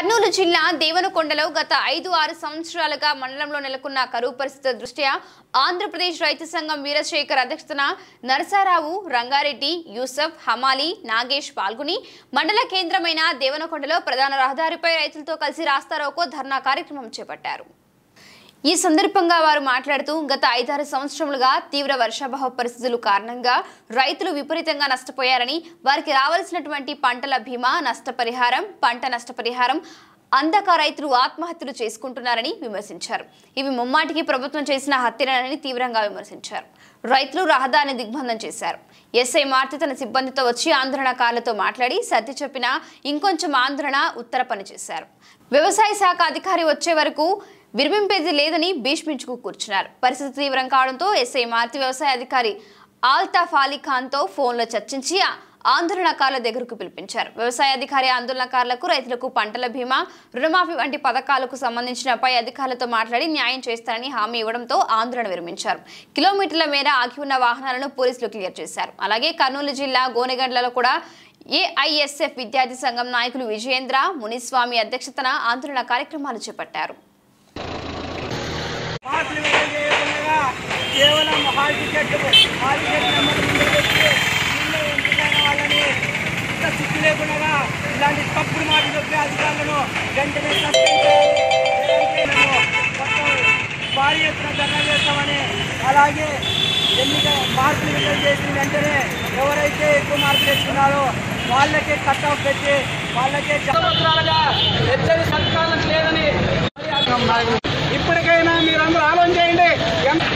కర్నూలు జిల్లా దేవనకొండలో గత ఐదు ఆరు సంవత్సరాలుగా మండలంలో నెలకొన్న కరువు పరిస్థితుల దృష్ట్యా ఆంధ్రప్రదేశ్ రైతు సంఘం వీరశేఖర్ అధ్యక్షతన నరసారావు రంగారెడ్డి యూసఫ్ హమాలి నాగేష్ పాల్గొని మండల కేంద్రమైన దేవనకొండలో ప్రధాన రహదారిపై రైతులతో కలిసి రాస్తారోకో ధర్నా కార్యక్రమం చేపట్టారు ఈ సందర్భంగా వారు మాట్లాడుతూ గత ఐదారు సంవత్సరములుగా తీవ్ర వర్షాభావ పరిస్థితులు కారణంగా రైతులు విపరీతంగా నష్టపోయారని వారికి రావాల్సినటువంటి పంటల బీమా నష్టపరిహారం పంట నష్టపరిహారం అందక రైతులు ఆత్మహత్యలు చేసుకుంటున్నారని విమర్శించారు ఇవి ముమ్మాటికి ప్రభుత్వం చేసిన హత్యలని తీవ్రంగా విమర్శించారు రైతులు రహదారిని దిగ్బంధం చేశారు ఎస్ఐ మార్తి తన సిబ్బందితో వచ్చి ఆందోళనకారులతో మాట్లాడి సర్ది చెప్పిన ఇంకొంచెం ఆందోళన ఉత్తర పని చేశారు వ్యవసాయ శాఖ అధికారి వచ్చే వరకు విరమింపేది లేదని భీష్మించుకు కూర్చున్నారు పరిస్థితి తీవ్రం కావడంతో ఎస్ఐ మార్తి వ్యవసాయ అధికారి ఆల్తాఫ్ అలీ ఖాన్తో ఫోన్లో చర్చించి ఆందోళనకారుల దగ్గరకు పిలిపించారు వ్యవసాయ అధికారి ఆందోళనకారులకు రైతులకు పంటల బీమా రుణమాఫీ వంటి పథకాలకు సంబంధించిన పై అధికారులతో మాట్లాడి న్యాయం చేస్తారని హామీ ఇవ్వడంతో ఆందోళన విరమించారు కిలోమీటర్ల మేర ఆగి ఉన్న వాహనాలను పోలీసులు క్లియర్ చేశారు అలాగే కర్నూలు జిల్లా గోనెగండ్లలో కూడా ఏఐఎస్ఎఫ్ విద్యార్థి సంఘం నాయకులు విజయేంద్ర మునిస్వామి అధ్యక్షతన ఆందోళన కార్యక్రమాలు చేపట్టారు మార్పులు విడుదల చేయకుండా కేవలం hall ticket hall ticket number ముందు పెట్టి దీనిలో ఎంపికైన వాళ్ళని ఇంత సిగ్గు లేకుండా ఇలాంటి తప్పుడు మాటలు చెప్పే అధికారులను వెంటనే సస్పెండ్ చేయాలి లేదంటే మేము మొత్తం భారీ ఎత్తున ధర్నా చేస్తామని అలాగే ఎన్నిక మార్పులు విడుదల చేసిన వెంటనే ఎవరైతే ఎక్కువ మార్పులు తెచ్చుకున్నారో వాళ్ళకే కట్ ఆఫ్ పెట్టి వాళ్ళకే సంవత్సరాలుగా ఎచ్చని సంస్కారం లేదని ఇప్పటికైనా మీరందరూ ఆలోచన చేయండి ఎంత-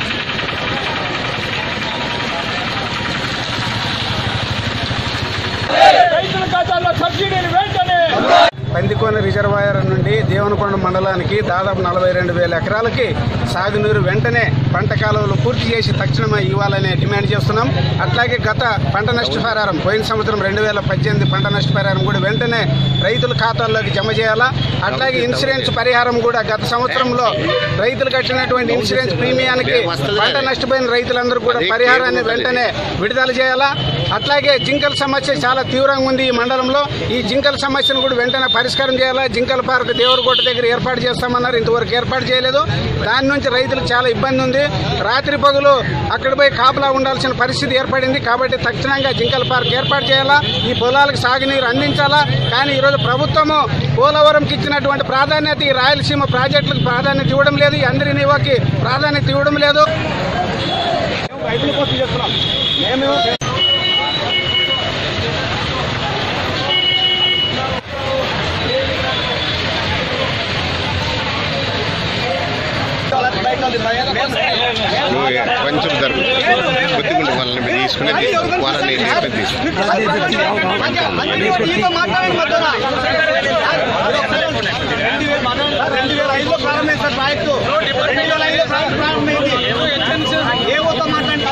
రైతుల ఖాతాల్లో సబ్సిడీలు వెంటనే పందికోన రిజర్వాయర్ నుండి దేవనకొండ మండలానికి దాదాపు నలభై రెండు వేల ఎకరాలకి సాగునీరు వెంటనే పంట కాలువలు పూర్తి చేసి తక్షణమే ఇవ్వాలని డిమాండ్ చేస్తున్నాం అట్లాగే గత పంట నష్టపరిహారం పోయిన సంవత్సరం రెండు వేల పద్దెనిమిది పంట నష్టపరిహారం కూడా వెంటనే రైతుల ఖాతాల్లోకి జమ చేయాలా అట్లాగే ఇన్సూరెన్స్ పరిహారం కూడా గత సంవత్సరంలో రైతులు కట్టినటువంటి ఇన్సూరెన్స్ ప్రీమియానికి పంట నష్టపోయిన రైతులందరూ కూడా పరిహారాన్ని వెంటనే విడుదల చేయాలా అట్లాగే జింకల సమస్య చాలా తీవ్రంగా ఉంది ఈ మండలంలో ఈ జింకల సమస్యను కూడా వెంటనే పరిష్కారం చేయాలా జింకల పార్క్ దేవరకోట దగ్గర ఏర్పాటు చేస్తామన్నారు ఇంతవరకు ఏర్పాటు చేయలేదు దాని నుంచి రైతులకు చాలా ఇబ్బంది ఉంది రాత్రి పగులు అక్కడ పోయి కాపలా ఉండాల్సిన పరిస్థితి ఏర్పడింది కాబట్టి తక్షణంగా జింకల పార్క్ ఏర్పాటు చేయాలా ఈ పొలాలకు సాగునీరు అందించాలా కానీ ఈరోజు ప్రభుత్వము పోలవరంకి ఇచ్చినటువంటి ప్రాధాన్యత ఈ రాయలసీమ ప్రాజెక్టులకు ప్రాధాన్యత ఇవ్వడం లేదు ఈ అందరి నివాకి ప్రాధాన్యత ఇవ్వడం లేదు రైతుల కోసం చేస్తున్నాం మేము నువ్వు కొంచెం జరుగు కొద్దిగుండి వాళ్ళని మీరు తీసుకునేది వాళ్ళని నేర్పేది తీసుకో రెండు వేల ఐదులో ప్రారంభించారు ప్రాజెక్టు రెండు వేల ఐదులో ప్రాజెక్టు ప్రారంభమైంది ఏ ఊతో మాట్లాడి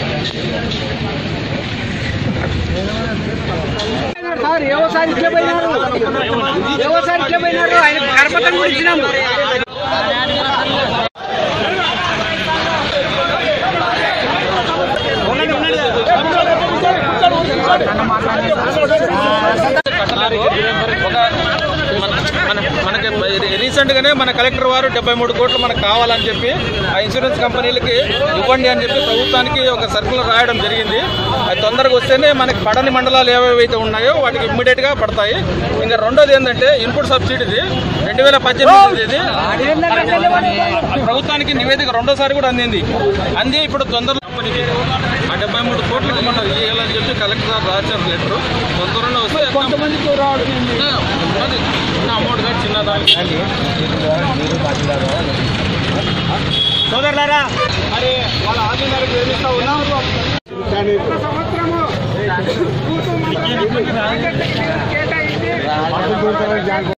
సార్ వ్యవసాయం ఇట్లే పోయినారు వ్యవసాయం ఇట్లే పోయినారు ఆయన కరపత్రం కూడా ఇచ్చినాము మనకి రీసెంట్ గానే మన కలెక్టర్ వారు డెబ్బై మూడు కోట్లు మనకు కావాలని చెప్పి ఆ ఇన్సూరెన్స్ కంపెనీలకి ఇవ్వండి అని చెప్పి ప్రభుత్వానికి ఒక సర్కులర్ రాయడం జరిగింది అది తొందరగా వస్తేనే మనకి పడని మండలాలు ఏవేవైతే ఉన్నాయో వాటికి ఇమ్మీడియట్ గా పడతాయి ఇంకా రెండోది ఏంటంటే ఇన్పుట్ సబ్సిడీది రెండు వేల పద్దెనిమిది ఇది ప్రభుత్వానికి నివేదిక రెండోసారి కూడా అందింది అంది ఇప్పుడు తొందరలో కంపెనీకి ఆ డెబ్బై మూడు కోట్లకి మనం ఇవ్వాలని చెప్పి కలెక్టర్ గారు రాశారు లెటర్ తొందరలో వస్తే కొంతమందికి చిన్న అమౌంట్ కానీ చిన్న దానికి సోదరులారా మరి వాళ్ళ ఆందోళనకు వేధిస్తూ ఉన్నారు సంవత్సరము కూతూ మంత్రాలకు కేటాయించి